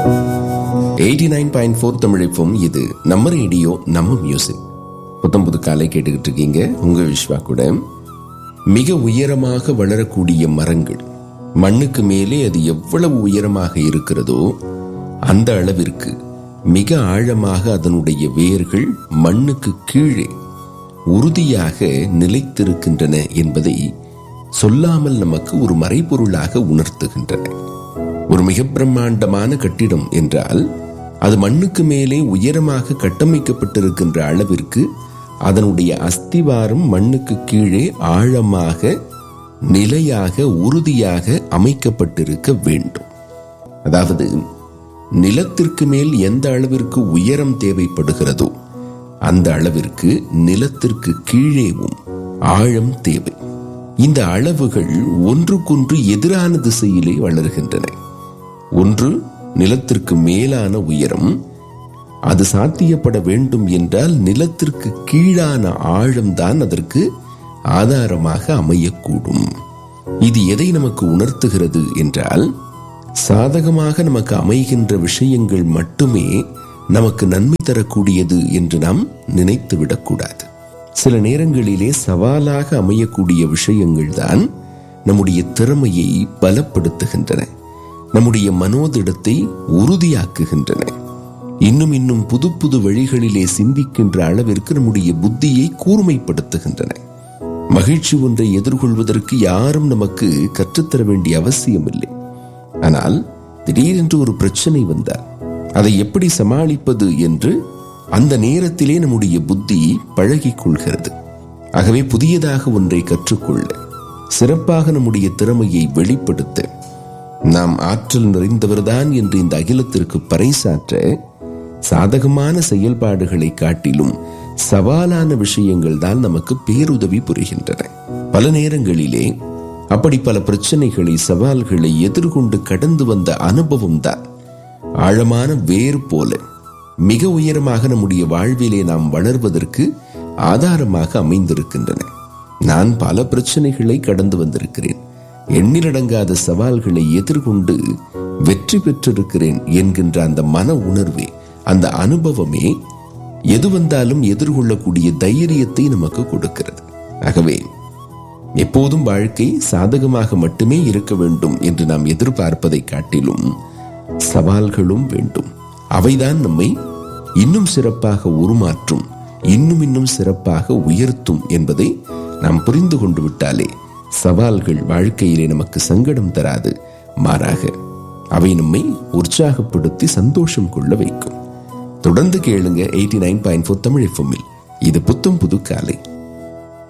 eighty nine point four தமிழிப்பும் இது நம்ம ரேடியோ நம்ம மியூசிக் புத்தம் புது காலை கேட்டுக்கிட்டு இருக்கீங்க உங்க விஸ்வா கூட மிக உயரமாக வளரக்கூடிய மரங்கள் மண்ணுக்கு மேலே அது எவ்வளவு உயரமாக இருக்கிறதோ அந்த அளவிற்கு மிக ஆழமாக அதனுடைய வேர்கள் மண்ணுக்கு கீழே உறுதியாக நிலைத்திருக்கின்றன என்பதை சொல்லாமல் நமக்கு ஒரு மறைபொருளாக உணர்த்துகின்றன ஒரு மிக பிரம்மாண்டமான கட்டிடம் என்றால் அது மண்ணுக்கு மேலே உயரமாக கட்டமைக்கப்பட்டிருக்கின்ற அளவிற்கு அதனுடைய அஸ்திவாரம் மண்ணுக்கு கீழே ஆழமாக நிலையாக உறுதியாக அமைக்கப்பட்டிருக்க வேண்டும் அதாவது நிலத்திற்கு மேல் எந்த அளவிற்கு உயரம் தேவைப்படுகிறதோ அந்த அளவிற்கு நிலத்திற்கு கீழேவும் ஆழம் தேவை இந்த அளவுகள் ஒன்றுக்கொன்று எதிரான திசையிலே வளர்கின்றன ஒன்று நிலத்திற்கு மேலான உயரம் அது சாத்தியப்பட வேண்டும் என்றால் நிலத்திற்கு கீழான ஆழம்தான் அதற்கு ஆதாரமாக அமையக்கூடும் இது எதை நமக்கு உணர்த்துகிறது என்றால் சாதகமாக நமக்கு அமைகின்ற விஷயங்கள் மட்டுமே நமக்கு நன்மை தரக்கூடியது என்று நாம் நினைத்து விடக்கூடாது சில நேரங்களிலே சவாலாக அமையக்கூடிய விஷயங்கள் தான் நம்முடைய திறமையை பலப்படுத்துகின்றன நம்முடைய மனோதிடத்தை உறுதியாக்குகின்றன இன்னும் இன்னும் புது புது வழிகளிலே சிந்திக்கின்ற அளவிற்கு நம்முடைய புத்தியை கூர்மைப்படுத்துகின்றன மகிழ்ச்சி ஒன்றை எதிர்கொள்வதற்கு யாரும் நமக்கு கற்றுத்தர வேண்டிய அவசியம் இல்லை ஆனால் திடீரென்று ஒரு பிரச்சனை வந்தால் அதை எப்படி சமாளிப்பது என்று அந்த நேரத்திலே நம்முடைய புத்தி பழகிக் கொள்கிறது ஆகவே புதியதாக ஒன்றை கற்றுக்கொள்ள சிறப்பாக நம்முடைய திறமையை வெளிப்படுத்த நாம் ஆற்றல் நிறைந்தவர்தான் என்று இந்த அகிலத்திற்கு பறைசாற்ற சாதகமான செயல்பாடுகளை காட்டிலும் சவாலான விஷயங்கள் தான் நமக்கு பேருதவி புரிகின்றன பல நேரங்களிலே அப்படி பல பிரச்சனைகளை சவால்களை எதிர்கொண்டு கடந்து வந்த அனுபவம் தான் ஆழமான வேர் போல மிக உயரமாக நம்முடைய வாழ்விலே நாம் வளர்வதற்கு ஆதாரமாக அமைந்திருக்கின்றன நான் பல பிரச்சனைகளை கடந்து வந்திருக்கிறேன் எண்ணிலடங்காத சவால்களை எதிர்கொண்டு வெற்றி பெற்றிருக்கிறேன் என்கின்ற அந்த மன உணர்வே அந்த அனுபவமே எது வந்தாலும் எதிர்கொள்ளக்கூடிய தைரியத்தை நமக்கு கொடுக்கிறது ஆகவே எப்போதும் வாழ்க்கை சாதகமாக மட்டுமே இருக்க வேண்டும் என்று நாம் எதிர்பார்ப்பதை காட்டிலும் சவால்களும் வேண்டும் அவைதான் நம்மை இன்னும் சிறப்பாக உருமாற்றும் இன்னும் இன்னும் சிறப்பாக உயர்த்தும் என்பதை நாம் புரிந்து கொண்டு விட்டாலே சவால்கள் வாழ்க்கையிலே நமக்கு சங்கடம் தராது மாறாக அவை நம்மை உற்சாகப்படுத்தி சந்தோஷம் கொள்ள வைக்கும் தொடர்ந்து கேளுங்க eighty nine point four Tamil எஃப்எம்மில் இது புத்தம் புது காலை